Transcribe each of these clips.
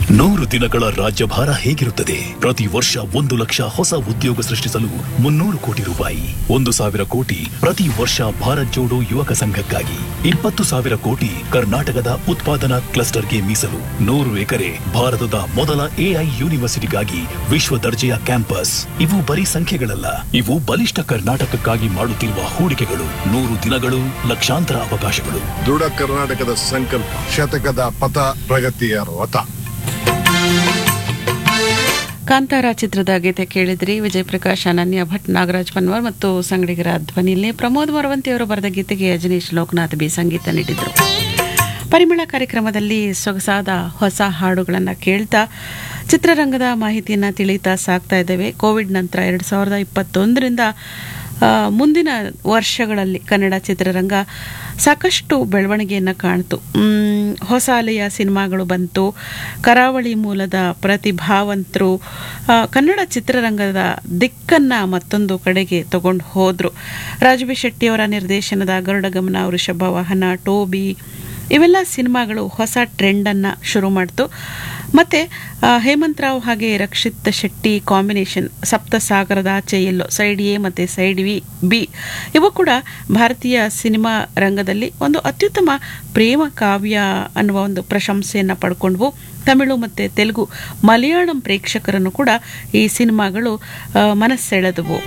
ನೂರು ದಿನಗಳ ರಾಜ್ಯಭಾರ ಹೇಗಿರುತ್ತದೆ ಪ್ರತಿ ವರ್ಷ ಒಂದು ಲಕ್ಷ ಹೊಸ ಉದ್ಯೋಗ ಸೃಷ್ಟಿಸಲು ಮುನ್ನೂರು ಕೋಟಿ ರೂಪಾಯಿ ಒಂದು ಸಾವಿರ ಕೋಟಿ ಪ್ರತಿ ವರ್ಷ ಭಾರತ್ ಜೋಡೋ ಯುವಕ ಸಂಘಕ್ಕಾಗಿ ಇಪ್ಪತ್ತು ಸಾವಿರ ಕೋಟಿ ಕರ್ನಾಟಕದ ಉತ್ಪಾದನಾ ಕ್ಲಸ್ಟರ್ಗೆ ಮೀಸಲು ನೂರು ಎಕರೆ ಭಾರತದ ಮೊದಲ ಎಐ ಯೂನಿವರ್ಸಿಟಿಗಾಗಿ ವಿಶ್ವ ದರ್ಜೆಯ ಕ್ಯಾಂಪಸ್ ಇವು ಬರೀ ಸಂಖ್ಯೆಗಳಲ್ಲ ಇವು ಬಲಿಷ್ಠ ಕರ್ನಾಟಕಕ್ಕಾಗಿ ಮಾಡುತ್ತಿರುವ ಹೂಡಿಕೆಗಳು ನೂರು ದಿನಗಳು ಲಕ್ಷಾಂತರ ಅವಕಾಶಗಳು ದೃಢ ಕರ್ನಾಟಕದ ಸಂಕಲ್ಪ ಶತಕದ ಪಥ ಪ್ರಗತಿಯ ರಥ ಕಾಂತಾರ ಚಿತ್ರದ ಗೀತೆ ಕೇಳಿದ್ರಿ ವಿಜಯ್ ಪ್ರಕಾಶ್ ಅನನ್ಯ ಭಟ್ ನಾಗರಾಜ್ ಪನ್ವಾರ್ ಮತ್ತು ಸಂಗಡಿಗರ ಧ್ವನಿಯಲ್ಲಿ ಪ್ರಮೋದ್ ಮರವಂತಿ ಅವರು ಬರೆದ ಗೀತೆಗೆ ಅಜನೀಶ್ ಲೋಕನಾಥ್ ಬಿ ಸಂಗೀತ ನೀಡಿದರು ಪರಿಮಳ ಕಾರ್ಯಕ್ರಮದಲ್ಲಿ ಸೊಗಸಾದ ಹೊಸ ಹಾಡುಗಳನ್ನು ಕೇಳ್ತಾ ಚಿತ್ರರಂಗದ ಮಾಹಿತಿಯನ್ನು ತಿಳಿತಾ ಸಾಕ್ತಾ ಇದ್ದೇವೆ ಕೋವಿಡ್ ನಂತರ ಎರಡು ಸಾವಿರದ ಇಪ್ಪತ್ತೊಂದರಿಂದ ಆ, ಮುಂದಿನ ವರ್ಷಗಳಲ್ಲಿ ಕನ್ನಡ ಚಿತ್ರರಂಗ ಸಾಕಷ್ಟು ಬೆಳವಣಿಗೆಯನ್ನು ಕಾಣ್ತು ಮ್, ಹೊಸ ಅಲೆಯ ಸಿನಿಮಾಗಳು ಬಂತು ಕರಾವಳಿ ಮೂಲದ ಪ್ರತಿಭಾವಂತರು ಆ, ಕನ್ನಡ ಚಿತ್ರರಂಗದ ದಿಕ್ಕನ್ನು ಮತ್ತೊಂದು ಕಡೆಗೆ ತಗೊಂಡು ಹೋದರು ರಾಜಬಿ ಶೆಟ್ಟಿಯವರ ನಿರ್ದೇಶನದ ಗರುಡಗಮನ ವೃಷಭ ವಾಹನ ಟೋಬಿ ಇವೆಲ್ಲ ಸಿನಿಮಾಗಳು ಹೊಸ ಟ್ರೆಂಡನ್ನು ಶುರು ಮಾಡ್ತು ಮತ್ತು ಹೇಮಂತ್ ರಾವ್ ಹಾಗೆ Rakshit Shetty combination Sapta Sagarada Aache Ello side A ಮತ್ತು ಸೈಡ್ ವಿ ಬಿ ಇವು ಕೂಡ ಭಾರತೀಯ ಸಿನಿಮಾ ರಂಗದಲ್ಲಿ ಒಂದು ಅತ್ಯುತ್ತಮ ಪ್ರೇಮ ಕಾವ್ಯ ಅನ್ನುವ ಒಂದು ಪ್ರಶಂಸೆಯನ್ನು ಪಡ್ಕೊಂಡ್ವು ತಮಿಳು ಮತ್ತು ತೆಲುಗು ಮಲಯಾಳಂ ಪ್ರೇಕ್ಷಕರನ್ನು ಕೂಡ ಈ ಸಿನಿಮಾಗಳು ಆ, ಮನಸ್ಸೆಳೆದವು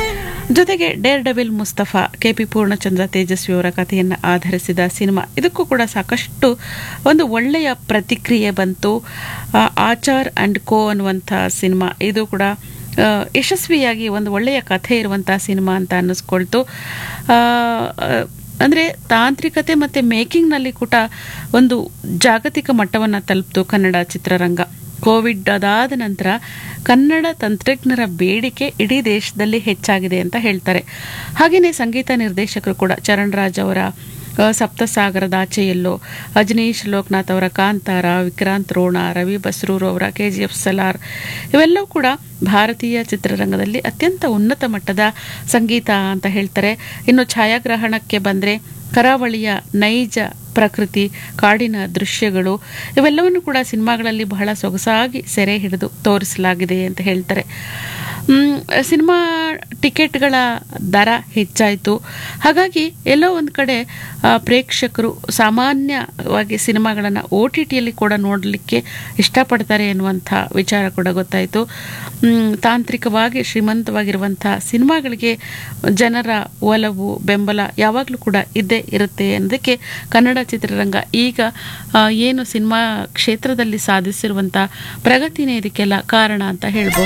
ಜೊತೆಗೆ dare devil Mustafa K P Poornachandra Tejasvi ಅವರ ಕಥೆಯನ್ನು ಆಧರಿಸಿದ ಸಿನಿಮಾ ಇದಕ್ಕೂ ಕೂಡ ಸಾಕಷ್ಟು ಒಂದು ಒಳ್ಳೆಯ ಪ್ರತಿಕ್ರಿಯೆ ಬಂತು ಆ, ಆಚಾರ್ ಅಂಡ್ ಕೋ ಅನ್ನುವಂಥ ಸಿನಿಮಾ ಇದು ಕೂಡ ಆ, ಯಶಸ್ವಿಯಾಗಿ ಒಂದು ಒಳ್ಳೆಯ ಕಥೆ ಇರುವಂಥ ಸಿನಿಮಾ ಅಂತ ಅನ್ನಿಸ್ಕೊಳ್ತು ಆ, ಆ, ಅಂದರೆ ತಾಂತ್ರಿಕತೆ ಮತ್ತು ಮೇಕಿಂಗ್ನಲ್ಲಿ ಕೂಡ ಒಂದು ಜಾಗತಿಕ ಮಟ್ಟವನ್ನು ತಲುಪಿತು ಕನ್ನಡ ಚಿತ್ರರಂಗ ಕೋವಿಡ್ ಅದಾದ ನಂತರ ಕನ್ನಡ ತಂತ್ರಜ್ಞರ ಬೇಡಿಕೆ ಇಡೀ ದೇಶದಲ್ಲಿ ಹೆಚ್ಚಾಗಿದೆ ಅಂತ ಹೇಳ್ತಾರೆ ಹಾಗೆಯೇ ಸಂಗೀತ ನಿರ್ದೇಶಕರು ಕೂಡ ಚರಣ್ ರಾಜ್ ಅವರ ಆ, ಸಪ್ತಸಾಗರದ ಆಚೆ ಎಲ್ಲೋ ಅಜನೀಶ್ ಲೋಕನಾಥ್ ಅವರ ಕಾಂತಾರ ವಿಕ್ರಾಂತ್ ರೋಣ ರವಿ ಬಸ್ರೂರ್ ಅವರ ಕೆ ಜಿ ಎಫ್ ಸಲಾರ್ ಇವೆಲ್ಲವೂ ಕೂಡ ಭಾರತೀಯ ಚಿತ್ರರಂಗದಲ್ಲಿ ಅತ್ಯಂತ ಉನ್ನತ ಮಟ್ಟದ ಸಂಗೀತ ಅಂತ ಹೇಳ್ತಾರೆ ಇನ್ನು ಛಾಯಾಗ್ರಹಣಕ್ಕೆ ಬಂದರೆ ಕರಾವಳಿಯ ನೈಜ ಪ್ರಕೃತಿ ಕಾಡಿನ ದೃಶ್ಯಗಳು ಇವೆಲ್ಲವನ್ನು ಕೂಡ ಸಿನಿಮಾಗಳಲ್ಲಿ ಬಹಳ ಸೊಗಸಾಗಿ ಸೆರೆ ಹಿಡಿದು ತೋರಿಸಲಾಗಿದೆ ಅಂತ ಹೇಳ್ತಾರೆ ಮ್, ಸಿನಿಮಾ ಟಿಕೆಟ್ಗಳ ದರ ಹೆಚ್ಚಾಯಿತು ಹಾಗಾಗಿ ಎಲ್ಲೋ ಒಂದು ಕಡೆ ಆ, ಪ್ರೇಕ್ಷಕರು ಸಾಮಾನ್ಯವಾಗಿ ಸಿನಿಮಾಗಳನ್ನು ಒ ಟಿ ಟಿಯಲ್ಲಿ ಕೂಡ ನೋಡಲಿಕ್ಕೆ ಇಷ್ಟಪಡ್ತಾರೆ ಎನ್ನುವಂಥ ವಿಚಾರ ಕೂಡ ಗೊತ್ತಾಯಿತು ಮ್, ತಾಂತ್ರಿಕವಾಗಿ ಶ್ರೀಮಂತವಾಗಿರುವಂಥ ಸಿನಿಮಾಗಳಿಗೆ ಜನರ ಒಲವು ಬೆಂಬಲ ಯಾವಾಗಲೂ ಕೂಡ ಇದ್ದೇ ಇರುತ್ತೆ ಅನ್ನೋದಕ್ಕೆ ಕನ್ನಡ ಚಿತ್ರರಂಗ ಈಗ ಆ, ಏನು ಸಿನಿಮಾ ಕ್ಷೇತ್ರದಲ್ಲಿ ಸಾಧಿಸಿರುವಂಥ ಪ್ರಗತಿನೇ ಇದಕ್ಕೆಲ್ಲ ಕಾರಣ ಅಂತ ಹೇಳ್ಬೋದು